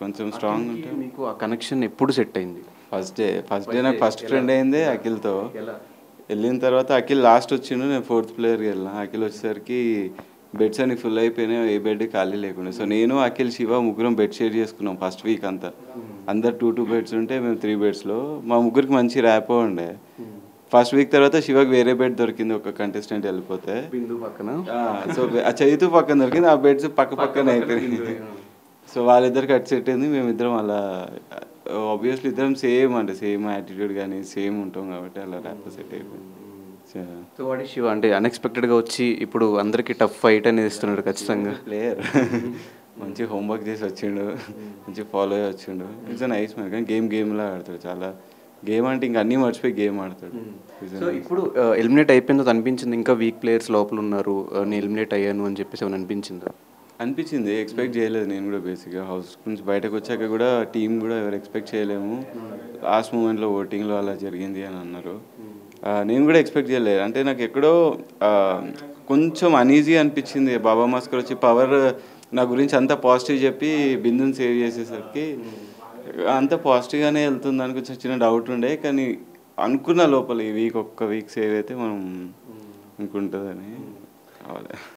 కొంచెం స్ట్రాంగ్ అఖిల్కి ఉంటే మీకు ఆ కనెక్షన్ ఎప్పుడు సెట్ అయింది ఫస్ట్ డే ఫస్ట్ డే నాకు ఫస్ట్ ఫ్రెండ్ అయిందే అఖిల్తో ఎలా వెళ్ళిన తర్వాత అఖిల్ లాస్ట్ వచ్చిండు నేను ఫోర్త్ ప్లేయర్కి వెళ్ళిన అఖిల్ వచ్చేసరికి బెడ్స్ అన్ని ఫుల్ అయిపోయినాయి ఏ బెడ్ ఖాళీ లేకుండా సో నేను అఖిల్ శివ ముగ్గురం బెడ్ షేర్ చేసుకున్నాం ఫస్ట్ వీక్ అంతా అందరు టూ టూ బెడ్స్ ఉంటే మేము త్రీ బెడ్స్లో మా ముగ్గురికి మంచి ర్యాపో ఉండే ఫస్ట్ వీక్ తర్వాత శివకి వేరే బెడ్ దొరికింది ఒక కంటెస్టెంట్ వెళ్ళిపోతే బిందు పక్కన ఆ, సో ఆ చైతు పక్కన దొరికింది ఆ బెడ్స్ పక్క పక్కన అయిపోయింది సో వాళ్ళిద్దరికి అటు సెట్ అయింది మేమిద్దరం అలా ఆబ్వియస్లీ ఇద్దరం సేమ్ అంటే సేమ్ యాటిట్యూడ్ కానీ సేమ్ ఉంటాం కాబట్టి అలా ర్యాప్ సెట్ అయిపోయింది సో సో వాడి శివ అంటే అన్ఎక్స్పెక్టెడ్గా వచ్చి ఇప్పుడు అందరికీ టఫ్ ఫైట్ అనేది ఇస్తున్నాడు ఖచ్చితంగా ప్లేయర్ మంచి హోంవర్క్ చేసి వచ్చిండు మంచి ఫాలో అయ్యి వచ్చిండు ఇట్స్ నైస్ మ్యాన్ కానీ గేమ్ గేమ్లా ఆడతాడు చాలా గేమ్ అంటే ఇంకా అన్నీ మర్చిపోయి గేమ్ ఆడతాడు He's a సో nice- ఇప్పుడు ఎలిమినేట్ అయిపోయిందో అనిపించింది ఇంకా వీక్ ప్లేయర్స్ లోపల ఉన్నారు ఆ, నేను ఎలిమినేట్ అయ్యాను అని చెప్పేసి ఏమైనా అనిపించిందా అనిపించింది ఎక్స్పెక్ట్ చేయలేదు నేను కూడా బేసిక్గా హౌస్ నుంచి బయటకు వచ్చాక కూడా టీం కూడా ఎవరు ఎక్స్పెక్ట్ చేయలేము లాస్ట్ మూమెంట్లో ఓటింగ్లో అలా జరిగింది అని అన్నారు ఆ, నేను కూడా ఎక్స్పెక్ట్ చేయలేదు అంటే నాకు ఎక్కడో ఆ, కొంచెం అనీజీ అనిపించింది బాబా మాస్కర్ వచ్చి పవర్ నా గురించి అంతా పాజిటివ్ చెప్పి బిందుని సేవ్ చేసేసరికి అంత పాజిటివ్గానే వెళ్తుందని కొంచెం చిన్న డౌట్ ఉండే కానీ అనుకున్న లోపల ఈ వీక్ ఒక్క వీక్ సేవ్ అయితే మనం అనుకుంటుందని కావాలి